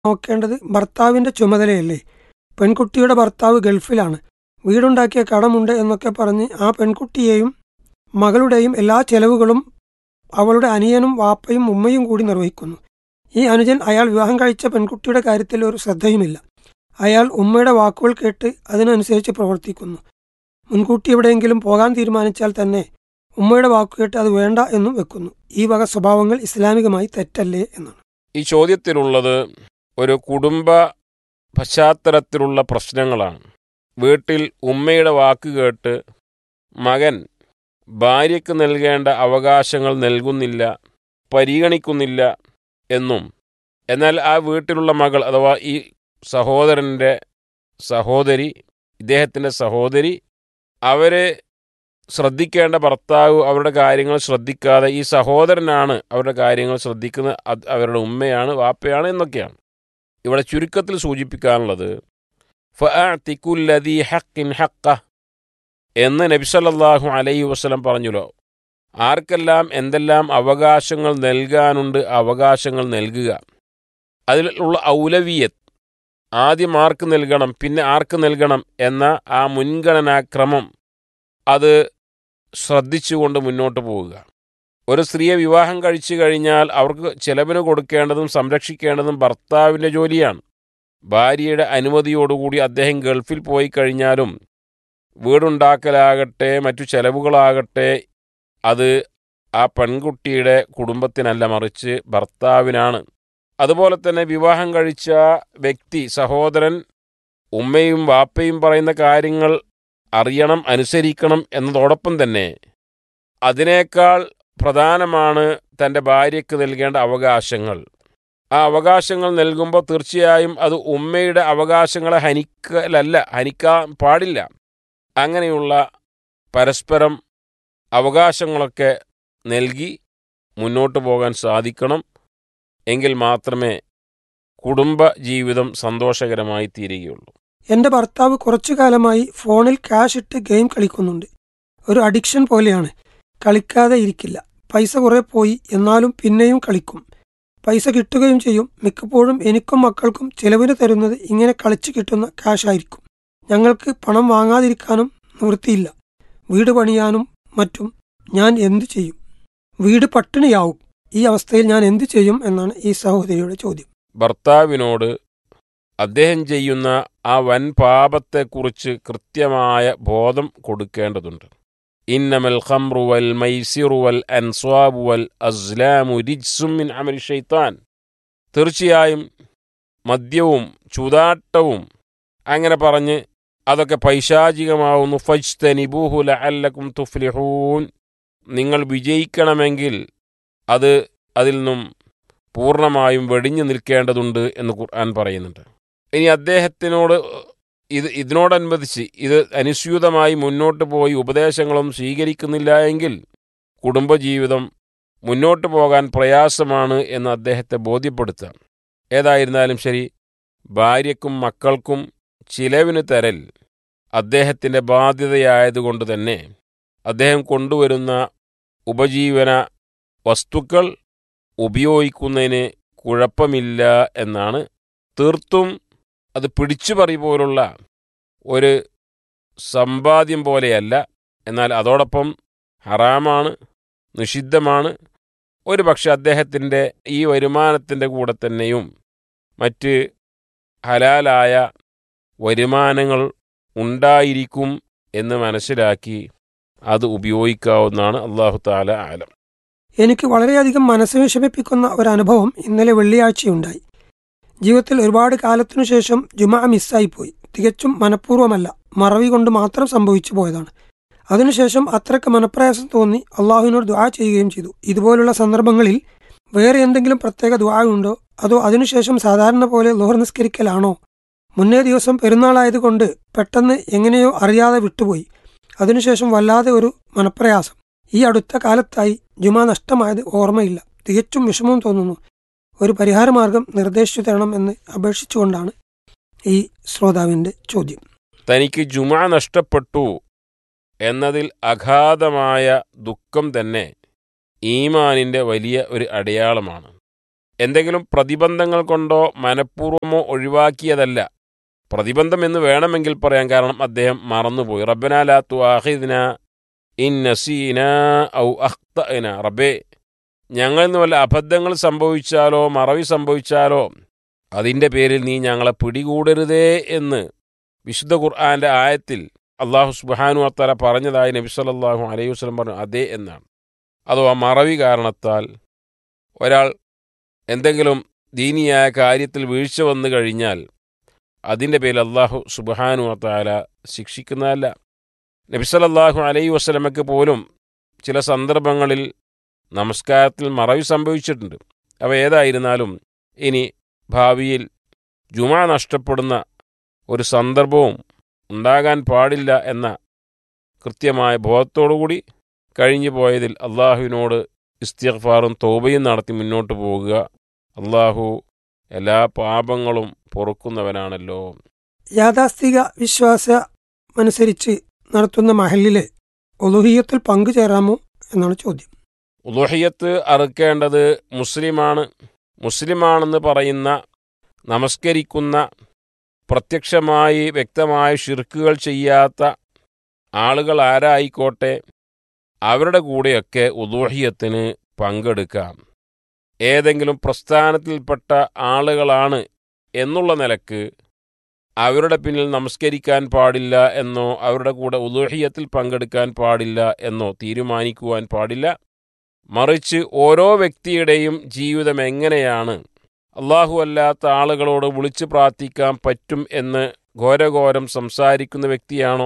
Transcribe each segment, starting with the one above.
നോക്കേണ്ടത് ഭർത്താവിന്റെ ചുമതലയല്ലേ പെൺകുട്ടിയുടെ ഭർത്താവ് ഗൾഫിലാണ് വീടുണ്ടാക്കിയ കടമുണ്ട് എന്നൊക്കെ പറഞ്ഞ് ആ പെൺകുട്ടിയെയും മകളുടെയും എല്ലാ ചെലവുകളും അവളുടെ അനിയനും വാപ്പയും ഉമ്മയും കൂടി നിർവഹിക്കുന്നു ഈ അനുജൻ അയാൾ വിവാഹം കഴിച്ച പെൺകുട്ടിയുടെ കാര്യത്തിൽ ഒരു ശ്രദ്ധയുമില്ല അയാൾ ഉമ്മയുടെ വാക്കുകൾ കേട്ട് അതിനനുസരിച്ച് പ്രവർത്തിക്കുന്നു മുൻകൂട്ടി എവിടെയെങ്കിലും പോകാൻ തീരുമാനിച്ചാൽ തന്നെ ഉമ്മയുടെ വാക്കു കേട്ട് അത് വേണ്ട എന്നും വെക്കുന്നു ഈ വക സ്വഭാവങ്ങൾ ഇസ്ലാമികമായി തെറ്റല്ലേ എന്നാണ് ഈ ചോദ്യത്തിലുള്ളത് ഒരു കുടുംബ പശ്ചാത്തലത്തിലുള്ള പ്രശ്നങ്ങളാണ് വീട്ടിൽ ഉമ്മയുടെ വാക്ക് കേട്ട് മകൻ ഭാര്യയ്ക്ക് നൽകേണ്ട അവകാശങ്ങൾ നൽകുന്നില്ല പരിഗണിക്കുന്നില്ല എന്നും എന്നാൽ ആ വീട്ടിലുള്ള മകൾ അഥവാ ഈ സഹോദരൻ്റെ സഹോദരി ഇദ്ദേഹത്തിൻ്റെ സഹോദരി അവരെ ശ്രദ്ധിക്കേണ്ട ഭർത്താവ് അവരുടെ കാര്യങ്ങൾ ശ്രദ്ധിക്കാതെ ഈ സഹോദരനാണ് അവരുടെ കാര്യങ്ങൾ ശ്രദ്ധിക്കുന്നത് അത് അവരുടെ ഉമ്മയാണ് വാപ്പയാണ് എന്നൊക്കെയാണ് ഇവിടെ ചുരുക്കത്തിൽ സൂചിപ്പിക്കാനുള്ളത് ഫഅഅ്തികുല്ലദീ ഹഖിൻ ഹഖ എന്ന് നബിസല്ലാഹു അലൈഹി വസ്ലം പറഞ്ഞല്ലോ ആർക്കെല്ലാം എന്തെല്ലാം അവകാശങ്ങൾ നൽകാനുണ്ട് അവകാശങ്ങൾ നൽകുക അതിലുള്ള ഔലവിയത്ത് ആദ്യം ആർക്ക് നൽകണം പിന്നെ ആർക്ക് നൽകണം എന്ന ആ മുൻഗണനാക്രമം അത് ശ്രദ്ധിച്ചുകൊണ്ട് മുന്നോട്ട് പോവുക ഒരു സ്ത്രീയെ വിവാഹം കഴിച്ചു കഴിഞ്ഞാൽ അവർക്ക് ചെലവിന് കൊടുക്കേണ്ടതും സംരക്ഷിക്കേണ്ടതും ഭർത്താവിൻ്റെ ജോലിയാണ് ഭാര്യയുടെ അനുമതിയോടുകൂടി അദ്ദേഹം ഗൾഫിൽ പോയി കഴിഞ്ഞാലും വീടുണ്ടാക്കലാകട്ടെ മറ്റു ചെലവുകളാകട്ടെ അത് ആ പെൺകുട്ടിയുടെ കുടുംബത്തിനല്ല മറിച്ച് ഭർത്താവിനാണ് അതുപോലെ തന്നെ വിവാഹം കഴിച്ച വ്യക്തി സഹോദരൻ ഉമ്മയും വാപ്പയും പറയുന്ന കാര്യങ്ങൾ അറിയണം അനുസരിക്കണം എന്നതോടൊപ്പം തന്നെ അതിനേക്കാൾ പ്രധാനമാണ് തൻ്റെ ഭാര്യയ്ക്ക് നൽകേണ്ട അവകാശങ്ങൾ ആ അവകാശങ്ങൾ നൽകുമ്പോൾ തീർച്ചയായും അത് ഉമ്മയുടെ അവകാശങ്ങളെ ഹനിക്കലല്ല ഹനിക്കാൻ പാടില്ല അങ്ങനെയുള്ള പരസ്പരം അവകാശങ്ങളൊക്കെ നൽകി മുന്നോട്ട് പോകാൻ സാധിക്കണം എങ്കിൽ മാത്രമേ കുടുംബ ജീവിതം സന്തോഷകരമായി തീരുകയുള്ളൂ എന്റെ ഭർത്താവ് കുറച്ചു കാലമായി ഫോണിൽ ക്യാഷ് ഇട്ട് ഗെയിം കളിക്കുന്നുണ്ട് ഒരു അഡിക്ഷൻ പോലെയാണ് കളിക്കാതെ ഇരിക്കില്ല പൈസ കുറെ പോയി എന്നാലും പിന്നെയും കളിക്കും പൈസ കിട്ടുകയും ചെയ്യും മിക്കപ്പോഴും എനിക്കും മക്കൾക്കും ചെലവിന് തരുന്നത് ഇങ്ങനെ കളിച്ചു കിട്ടുന്ന ക്യാഷ് ആയിരിക്കും ഞങ്ങൾക്ക് പണം വാങ്ങാതിരിക്കാനും നിവൃത്തിയില്ല വീട് പണിയാനും മറ്റും ഞാൻ എന്തു ചെയ്യും വീട് പട്ടിണിയാവും ഈ അവസ്ഥയിൽ ഞാൻ എന്തു ചെയ്യും എന്നാണ് ഈ സഹോദരിയുടെ ചോദ്യം ഭർത്താവിനോട് അദ്ദേഹം ചെയ്യുന്ന ആ വൻ പാപത്തെക്കുറിച്ച് കൃത്യമായ ബോധം കൊടുക്കേണ്ടതുണ്ട് ഇന്നമൽ ഖംറു വൽ മൈസിറു വൽ അൻസ്വാബു വൽ അസ്ലാമു റിജ്സും മിൻ അമൽ ഷെയ്ത്താൻ തീർച്ചയായും മദ്യവും ചൂതാട്ടവും അങ്ങനെ പറഞ്ഞ് അതൊക്കെ പൈശാചികമാവുന്നു ഫജ്തനിബൂഹു ലഅല്ലക്കും തുഫ്ലിഹൂൻ നിങ്ങൾ വിജയിക്കണമെങ്കിൽ അത് അതിൽ നിന്നും പൂർണ്ണമായും വെടിഞ്ഞു നിൽക്കേണ്ടതുണ്ട് എന്ന് ഖുർആൻ പറയുന്നുണ്ട് ഇനി അദ്ദേഹത്തിനോട് ഇത് ഇതിനോടനുബന്ധിച്ച് ഇത് അനുസ്യൂതമായി മുന്നോട്ട് പോയി ഉപദേശങ്ങളും സ്വീകരിക്കുന്നില്ല എങ്കിൽ കുടുംബജീവിതം മുന്നോട്ട് പോകാൻ പ്രയാസമാണ് എന്ന് അദ്ദേഹത്തെ ബോധ്യപ്പെടുത്താം ഏതായിരുന്നാലും ശരി ഭാര്യയ്ക്കും മക്കൾക്കും ചിലവിന് തരൽ അദ്ദേഹത്തിൻ്റെ ബാധ്യതയായതുകൊണ്ട് തന്നെ അദ്ദേഹം കൊണ്ടുവരുന്ന ഉപജീവന വസ്തുക്കൾ ഉപയോഗിക്കുന്നതിന് കുഴപ്പമില്ല എന്നാണ് തീർത്തും അത് പിടിച്ചുപറി പോലുള്ള ഒരു സമ്പാദ്യം പോലെയല്ല എന്നാൽ അതോടൊപ്പം ഹറാമാണ് നിഷിദ്ധമാണ് ഒരു പക്ഷെ അദ്ദേഹത്തിൻ്റെ ഈ വരുമാനത്തിൻ്റെ കൂടെ തന്നെയും മറ്റ് ഹലാലായ വരുമാനങ്ങൾ ഉണ്ടായിരിക്കും എന്ന് മനസ്സിലാക്കി അത് ഉപയോഗിക്കാവുന്നതാണ് അള്ളാഹു താല ആലം എനിക്ക് വളരെയധികം മനസ്സ് വിഷമിപ്പിക്കുന്ന ഒരു അനുഭവം ഇന്നലെ വെള്ളിയാഴ്ചയുണ്ടായി ജീവിതത്തിൽ ഒരുപാട് കാലത്തിനു ശേഷം ജുമാ മിസ്സായിപ്പോയി തികച്ചും മനഃപൂർവ്വമല്ല മറവി കൊണ്ട് മാത്രം സംഭവിച്ചു പോയതാണ് അതിനുശേഷം അത്രയ്ക്ക് മനപ്രയാസം തോന്നി അള്ളാഹുവിനോട് ദുആ ചെയ്യുകയും ചെയ്തു ഇതുപോലുള്ള സന്ദർഭങ്ങളിൽ വേറെ എന്തെങ്കിലും പ്രത്യേക ദുആ ഉണ്ടോ അതോ അതിനുശേഷം സാധാരണ പോലെ ലോഹർ നിസ്കരിക്കലാണോ മുന്നേ ദിവസം പെരുന്നാളായതുകൊണ്ട് പെട്ടെന്ന് എങ്ങനെയോ അറിയാതെ വിട്ടുപോയി അതിനുശേഷം വല്ലാതെ ഒരു മനപ്രയാസം ഈ അടുത്ത കാലത്തായി ജുമാ നഷ്ടമായത് ഓർമ്മയില്ല തികച്ചും വിഷമവും തോന്നുന്നു ഒരു പരിഹാരമാർഗം നിർദ്ദേശിച്ചു തരണം എന്ന് അപേക്ഷിച്ചുകൊണ്ടാണ് ഈ ശ്രോതാവിൻ്റെ ചോദ്യം തനിക്ക് ജുമ നഷ്ടപ്പെട്ടു എന്നതിൽ അഗാധമായ ദുഃഖം തന്നെ ഈമാനിൻ്റെ വലിയ ഒരു അടയാളമാണ് എന്തെങ്കിലും പ്രതിബന്ധങ്ങൾ കൊണ്ടോ മനഃപൂർവ്വമോ ഒഴിവാക്കിയതല്ല പ്രതിബന്ധം എന്ന് വേണമെങ്കിൽ പറയാം കാരണം അദ്ദേഹം മറന്നുപോയി റബ്ബനാ തു ആഹിദ്ന ഇൻ നസീന ഔ അഖ്തഅന റബ്ബേ ഞങ്ങളിൽ നിന്ന് വല്ല അബദ്ധങ്ങൾ സംഭവിച്ചാലോ മറവി സംഭവിച്ചാലോ അതിൻ്റെ പേരിൽ നീ ഞങ്ങളെ പിടികൂടരുതേ എന്ന് വിശുദ്ധ ഖുർആന്റെ ആയത്തിൽ അള്ളാഹു സുബാനു അത്തല പറഞ്ഞതായി നബി സല്ലല്ലാഹു അലൈഹി വസല്ലം പറഞ്ഞു അതേ എന്നാണ് അഥവാ മറവി കാരണത്താൽ ഒരാൾ എന്തെങ്കിലും ദീനിയായ കാര്യത്തിൽ വീഴ്ച വന്നു കഴിഞ്ഞാൽ അതിൻ്റെ പേരിൽ അള്ളാഹു സുബാനു അത്താല ശിക്ഷിക്കുന്നതല്ല നബി സല്ലല്ലാഹു അലൈഹി വസല്ലമയ്ക്ക് പോലും ചില സന്ദർഭങ്ങളിൽ നമസ്കാരത്തിൽ മറവി സംഭവിച്ചിട്ടുണ്ട് അവ ഏതായിരുന്നാലും ഇനി ഭാവിയിൽ ജുമ നഷ്ടപ്പെടുന്ന ഒരു സന്ദർഭവും ഉണ്ടാകാൻ പാടില്ല എന്ന കൃത്യമായ ബോധത്തോടുകൂടി കഴിഞ്ഞു പോയതിൽ അള്ളാഹുവിനോട് ഇസ്തിഗ്ഫാറും തോബയും നടത്തി മുന്നോട്ട് പോകുക അള്ളാഹു എല്ലാ പാപങ്ങളും പൊറുക്കുന്നവനാണല്ലോ യാഥാസ്ഥിക വിശ്വാസമനുസരിച്ച് നടത്തുന്ന മഹലിലെ ഒലുഹിയത്തിൽ പങ്കുചേരാമോ എന്നാണ് ചോദ്യം ഉലുഹിയത്ത് അറുക്കേണ്ടത് മുസ്ലിമാണ് മുസ്ലിമാണെന്ന് പറയുന്ന നമസ്കരിക്കുന്ന പ്രത്യക്ഷമായി വ്യക്തമായ ഷിർക്കുകൾ ചെയ്യാത്ത ആളുകൾ ആരായിക്കോട്ടെ അവരുടെ കൂടെയൊക്കെ ഉദൂഹിയത്തിന് പങ്കെടുക്കാം ഏതെങ്കിലും പ്രസ്ഥാനത്തിൽപ്പെട്ട ആളുകളാണ് എന്നുള്ള നിലക്ക് അവരുടെ പിന്നിൽ നമസ്കരിക്കാൻ പാടില്ല എന്നോ അവരുടെ കൂടെ ഉദൂഹിയത്തിൽ പങ്കെടുക്കാൻ പാടില്ല എന്നോ തീരുമാനിക്കുവാൻ പാടില്ല മറിച്ച് ഓരോ വ്യക്തിയുടെയും ജീവിതം എങ്ങനെയാണ് അള്ളാഹു അല്ലാത്ത ആളുകളോട് വിളിച്ചു പ്രാർത്ഥിക്കാൻ പറ്റും എന്ന് ഘോരഘോരം സംസാരിക്കുന്ന വ്യക്തിയാണോ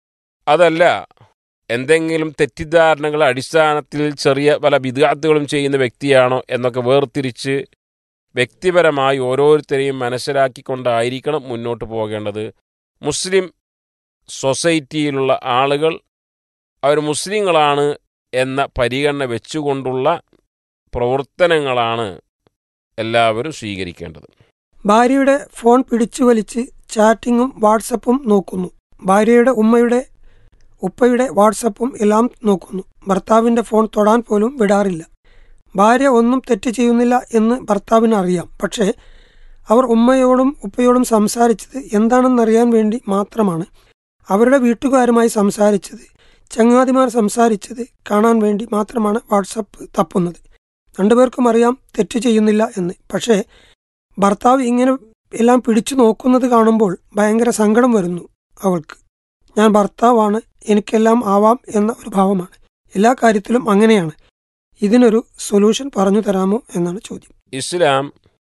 അതല്ല എന്തെങ്കിലും തെറ്റിദ്ധാരണകളുടെ അടിസ്ഥാനത്തിൽ ചെറിയ പല വിദ്യാർത്ഥികളും ചെയ്യുന്ന വ്യക്തിയാണോ എന്നൊക്കെ വേർതിരിച്ച് വ്യക്തിപരമായി ഓരോരുത്തരെയും മനസ്സിലാക്കിക്കൊണ്ടായിരിക്കണം മുന്നോട്ട് പോകേണ്ടത് മുസ്ലിം സൊസൈറ്റിയിലുള്ള ആളുകൾ അവർ മുസ്ലിങ്ങളാണ് എന്ന പരിഗണന വെച്ചുകൊണ്ടുള്ള പ്രവർത്തനങ്ങളാണ് എല്ലാവരും സ്വീകരിക്കേണ്ടത് ഭാര്യയുടെ ഫോൺ പിടിച്ചു വലിച്ച് ചാറ്റിങ്ങും വാട്സപ്പും നോക്കുന്നു ഭാര്യയുടെ ഉമ്മയുടെ ഉപ്പയുടെ വാട്സപ്പും എല്ലാം നോക്കുന്നു ഭർത്താവിന്റെ ഫോൺ തൊടാൻ പോലും വിടാറില്ല ഭാര്യ ഒന്നും തെറ്റ് ചെയ്യുന്നില്ല എന്ന് ഭർത്താവിന് അറിയാം പക്ഷേ അവർ ഉമ്മയോടും ഉപ്പയോടും സംസാരിച്ചത് എന്താണെന്നറിയാൻ വേണ്ടി മാത്രമാണ് അവരുടെ വീട്ടുകാരുമായി സംസാരിച്ചത് ചങ്ങാതിമാർ സംസാരിച്ചത് കാണാൻ വേണ്ടി മാത്രമാണ് വാട്സപ്പ് തപ്പുന്നത് രണ്ടുപേർക്കും അറിയാം തെറ്റ് ചെയ്യുന്നില്ല എന്ന് പക്ഷേ ഭർത്താവ് ഇങ്ങനെ എല്ലാം പിടിച്ചു നോക്കുന്നത് കാണുമ്പോൾ ഭയങ്കര സങ്കടം വരുന്നു അവൾക്ക് ഞാൻ ഭർത്താവാണ് എനിക്കെല്ലാം ആവാം എന്ന ഒരു ഭാവമാണ് എല്ലാ കാര്യത്തിലും അങ്ങനെയാണ് ഇതിനൊരു സൊല്യൂഷൻ പറഞ്ഞു തരാമോ എന്നാണ് ചോദ്യം ഇസ്ലാം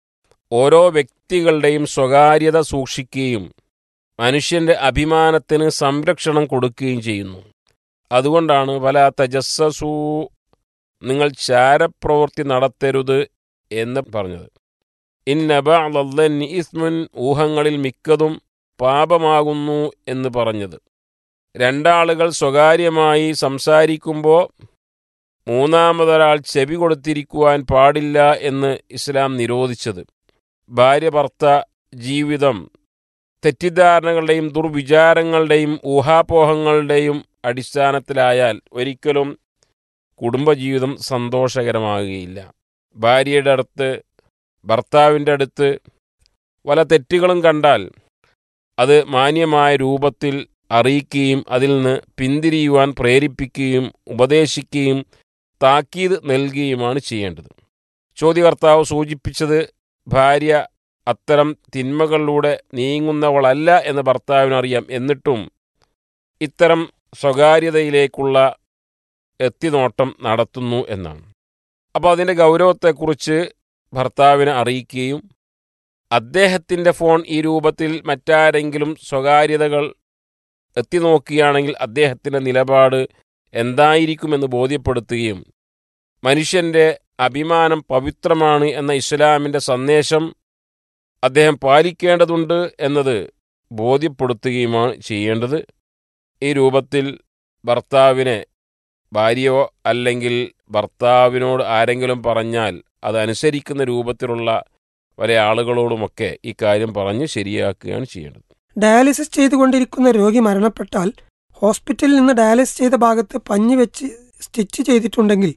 ഓരോ വ്യക്തികളുടെയും സ്വകാര്യത സൂക്ഷിക്കുകയും മനുഷ്യന്റെ അഭിമാനത്തിന് സംരക്ഷണം കൊടുക്കുകയും ചെയ്യുന്നു അതുകൊണ്ടാണ് പല തജസ്സസൂ നിങ്ങൾ ചാരപ്രവൃത്തി നടത്തരുത് എന്ന് പറഞ്ഞത് ഇന്നബഅലല്ലന്നി ഇസ്മുൻ ഊഹങ്ങളിൽ മിക്കതും പാപമാകുന്നു എന്ന് പറഞ്ഞത് രണ്ടാളുകൾ സ്വകാര്യമായി സംസാരിക്കുമ്പോൾ മൂന്നാമതൊരാൾ ചെവി കൊടുത്തിരിക്കുവാൻ പാടില്ല എന്ന് ഇസ്ലാം നിരോധിച്ചത് ഭാര്യ ഭർത്ത ജീവിതം തെറ്റിദ്ധാരണകളുടെയും ദുർവിചാരങ്ങളുടെയും ഊഹാപോഹങ്ങളുടെയും അടിസ്ഥാനത്തിലായാൽ ഒരിക്കലും കുടുംബജീവിതം സന്തോഷകരമാകുകയില്ല ഭാര്യയുടെ അടുത്ത് ഭർത്താവിൻ്റെ അടുത്ത് വല്ല തെറ്റുകളും കണ്ടാൽ അത് മാന്യമായ രൂപത്തിൽ അറിയിക്കുകയും അതിൽ നിന്ന് പിന്തിരിയുവാൻ പ്രേരിപ്പിക്കുകയും ഉപദേശിക്കുകയും താക്കീത് നൽകുകയുമാണ് ചെയ്യേണ്ടത് ചോദ്യകർത്താവ് സൂചിപ്പിച്ചത് ഭാര്യ അത്തരം തിന്മകളിലൂടെ നീങ്ങുന്നവളല്ല എന്ന് ഭർത്താവിനറിയാം എന്നിട്ടും ഇത്തരം സ്വകാര്യതയിലേക്കുള്ള എത്തിനോട്ടം നടത്തുന്നു എന്നാണ് അപ്പോൾ അതിൻ്റെ ഗൗരവത്തെക്കുറിച്ച് ഭർത്താവിനെ അറിയിക്കുകയും അദ്ദേഹത്തിൻ്റെ ഫോൺ ഈ രൂപത്തിൽ മറ്റാരെങ്കിലും സ്വകാര്യതകൾ എത്തിനോക്കുകയാണെങ്കിൽ അദ്ദേഹത്തിൻ്റെ നിലപാട് എന്തായിരിക്കുമെന്ന് ബോധ്യപ്പെടുത്തുകയും മനുഷ്യൻ്റെ അഭിമാനം പവിത്രമാണ് എന്ന ഇസ്ലാമിൻ്റെ സന്ദേശം അദ്ദേഹം പാലിക്കേണ്ടതുണ്ട് എന്നത് ബോധ്യപ്പെടുത്തുകയുമാണ് ചെയ്യേണ്ടത് ഈ രൂപത്തിൽ ഭർത്താവിനെ ഭാര്യയോ അല്ലെങ്കിൽ ഭർത്താവിനോട് ആരെങ്കിലും പറഞ്ഞാൽ അതനുസരിക്കുന്ന രൂപത്തിലുള്ള പല ആളുകളോടുമൊക്കെ ഈ കാര്യം പറഞ്ഞ് ശരിയാക്കുകയാണ് ചെയ്യേണ്ടത് ഡയാലിസിസ് ചെയ്തുകൊണ്ടിരിക്കുന്ന രോഗി മരണപ്പെട്ടാൽ ഹോസ്പിറ്റലിൽ നിന്ന് ഡയാലിസിസ് ചെയ്ത ഭാഗത്ത് പഞ്ഞി വെച്ച് സ്റ്റിച്ച് ചെയ്തിട്ടുണ്ടെങ്കിൽ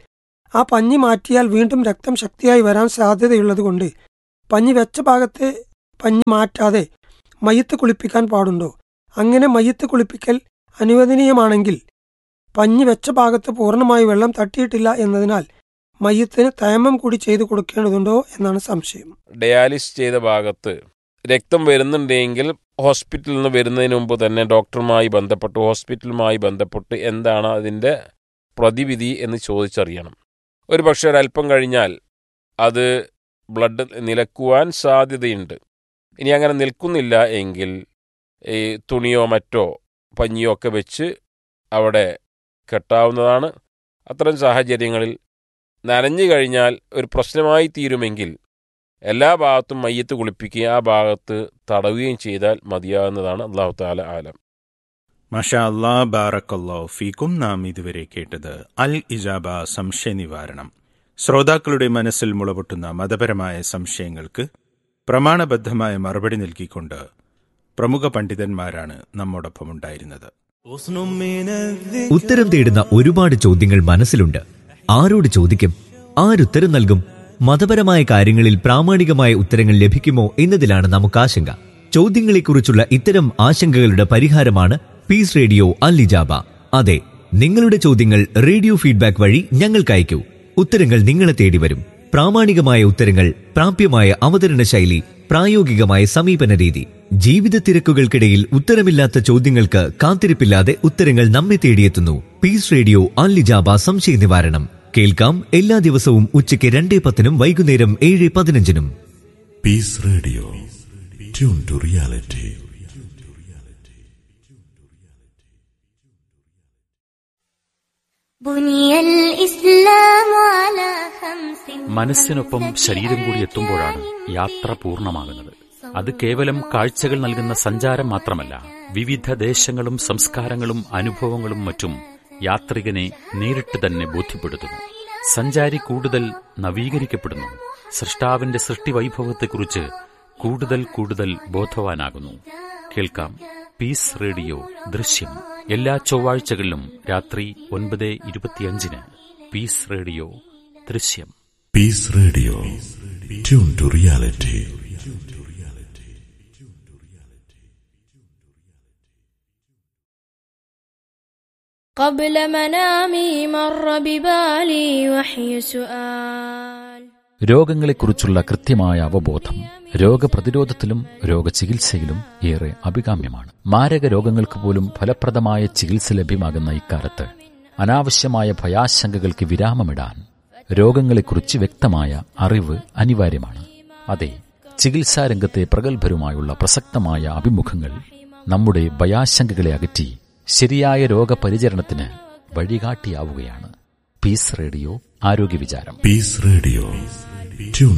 ആ പഞ്ഞി മാറ്റിയാൽ വീണ്ടും രക്തം ശക്തിയായി വരാൻ സാധ്യതയുള്ളതുകൊണ്ട് പഞ്ഞി വെച്ച ഭാഗത്തെ പഞ്ഞി മാറ്റാതെ മയ്യത്ത് കുളിപ്പിക്കാൻ പാടുണ്ടോ അങ്ങനെ മയ്യത്ത് കുളിപ്പിക്കൽ അനുവദനീയമാണെങ്കിൽ പഞ്ഞി വെച്ച ഭാഗത്ത് പൂർണ്ണമായി വെള്ളം തട്ടിയിട്ടില്ല എന്നതിനാൽ മയ്യത്തിന് തയമ്മം കൂടി ചെയ്തു കൊടുക്കേണ്ടതുണ്ടോ എന്നാണ് സംശയം ഡയാലിസ് ചെയ്ത ഭാഗത്ത് രക്തം വരുന്നുണ്ടെങ്കിൽ ഹോസ്പിറ്റലിൽ നിന്ന് വരുന്നതിന് മുമ്പ് തന്നെ ഡോക്ടറുമായി ബന്ധപ്പെട്ട് ഹോസ്പിറ്റലുമായി ബന്ധപ്പെട്ട് എന്താണ് അതിൻ്റെ പ്രതിവിധി എന്ന് ചോദിച്ചറിയണം ഒരു പക്ഷേ ഒരല്പം കഴിഞ്ഞാൽ അത് ബ്ലഡ് നിലക്കുവാൻ സാധ്യതയുണ്ട് ഇനി അങ്ങനെ നിൽക്കുന്നില്ല എങ്കിൽ ഈ തുണിയോ മറ്റോ പഞ്ഞിയോ ഒക്കെ വെച്ച് അവിടെ കെട്ടാവുന്നതാണ് അത്തരം സാഹചര്യങ്ങളിൽ നനഞ്ഞു കഴിഞ്ഞാൽ ഒരു പ്രശ്നമായി തീരുമെങ്കിൽ എല്ലാ ഭാഗത്തും മയ്യത്ത് കുളിപ്പിക്കുകയും ആ ഭാഗത്ത് തടവുകയും ചെയ്താൽ മതിയാകുന്നതാണ് അള്ളാഹു താല ആലം മഷാ അല്ലാ ബാറക്കല്ലോ ഫീക്കും നാം ഇതുവരെ കേട്ടത് അൽ ഇജാബ സംശയ നിവാരണം ശ്രോതാക്കളുടെ മനസ്സിൽ മുളപൊട്ടുന്ന മതപരമായ സംശയങ്ങൾക്ക് പ്രമാണബദ്ധമായ മറുപടി നൽകിക്കൊണ്ട് പ്രമുഖ പണ്ഡിതന്മാരാണ് നമ്മോടൊപ്പം ഉണ്ടായിരുന്നത് ഉത്തരം തേടുന്ന ഒരുപാട് ചോദ്യങ്ങൾ മനസ്സിലുണ്ട് ആരോട് ചോദിക്കും ആരുത്തരം നൽകും മതപരമായ കാര്യങ്ങളിൽ പ്രാമാണികമായ ഉത്തരങ്ങൾ ലഭിക്കുമോ എന്നതിലാണ് നമുക്ക് ആശങ്ക ചോദ്യങ്ങളെക്കുറിച്ചുള്ള ഇത്തരം ആശങ്കകളുടെ പരിഹാരമാണ് പീസ് റേഡിയോ അല്ലിജാബ അതെ നിങ്ങളുടെ ചോദ്യങ്ങൾ റേഡിയോ ഫീഡ്ബാക്ക് വഴി ഞങ്ങൾക്ക് അയക്കൂ ഉത്തരങ്ങൾ നിങ്ങളെ തേടി വരും പ്രാമാണികമായ ഉത്തരങ്ങൾ പ്രാപ്യമായ അവതരണ ശൈലി പ്രായോഗികമായ സമീപന രീതി ജീവിത തിരക്കുകൾക്കിടയിൽ ഉത്തരമില്ലാത്ത ചോദ്യങ്ങൾക്ക് കാത്തിരിപ്പില്ലാതെ ഉത്തരങ്ങൾ നമ്മെ തേടിയെത്തുന്നു പീസ് റേഡിയോ അല്ലിജാബ സംശയ നിവാരണം കേൾക്കാം എല്ലാ ദിവസവും ഉച്ചയ്ക്ക് രണ്ടേ പത്തിനും വൈകുന്നേരം ഏഴ് പതിനഞ്ചിനും Peace Radio. Tune to reality. بني الإسلام على خمس മനസ്സിനൊപ്പം ശരീരം കൂടി എത്തുമ്പോഴാണ് യാത്ര പൂർണ്ണമാകുന്നത് അത് കേവലം കാഴ്ചകൾ നൽകുന്ന സഞ്ചാരം മാത്രമല്ല വിവിധ ദേശങ്ങളും സംസ്കാരങ്ങളും അനുഭവങ്ങളും മറ്റും യാത്രികനെ നേരിട്ട് തന്നെ ബോധ്യപ്പെടുത്തുന്നു സഞ്ചാരി കൂടുതൽ നവീകരിക്കപ്പെടുന്നു സൃഷ്ടാവിന്റെ സൃഷ്ടിവൈഭവത്തെക്കുറിച്ച് കൂടുതൽ കൂടുതൽ ബോധവാനാകുന്നു കേൾക്കാം പീസ് റേഡിയോ ദൃശ്യം എല്ലാ ചൊവ്വാഴ്ചകളിലും രാത്രി ഒൻപത് ഇരുപത്തിയഞ്ചിന് പീസ് റേഡിയോ ദൃശ്യം Peace Radio. Tune to reality. قبل منامي مر ببالي وحي سؤال രോഗങ്ങളെക്കുറിച്ചുള്ള കൃത്യമായ അവബോധം രോഗപ്രതിരോധത്തിലും രോഗചികിത്സയിലും ഏറെ അഭികാമ്യമാണ് മാരക രോഗങ്ങൾക്ക് പോലും ഫലപ്രദമായ ചികിത്സ ലഭ്യമാകുന്ന ഇക്കാലത്ത് അനാവശ്യമായ ഭയാശങ്കകൾക്ക് വിരാമമിടാൻ രോഗങ്ങളെക്കുറിച്ച് വ്യക്തമായ അറിവ് അനിവാര്യമാണ് അതെ ചികിത്സാരംഗത്തെ പ്രഗത്ഭരുമായുള്ള പ്രസക്തമായ അഭിമുഖങ്ങൾ നമ്മുടെ ഭയാശങ്കകളെ അകറ്റി ശരിയായ രോഗപരിചരണത്തിന് വഴികാട്ടിയാവുകയാണ് പീസ് റേഡിയോ ആരോഗ്യ വിചാരം Peace Radio. Tune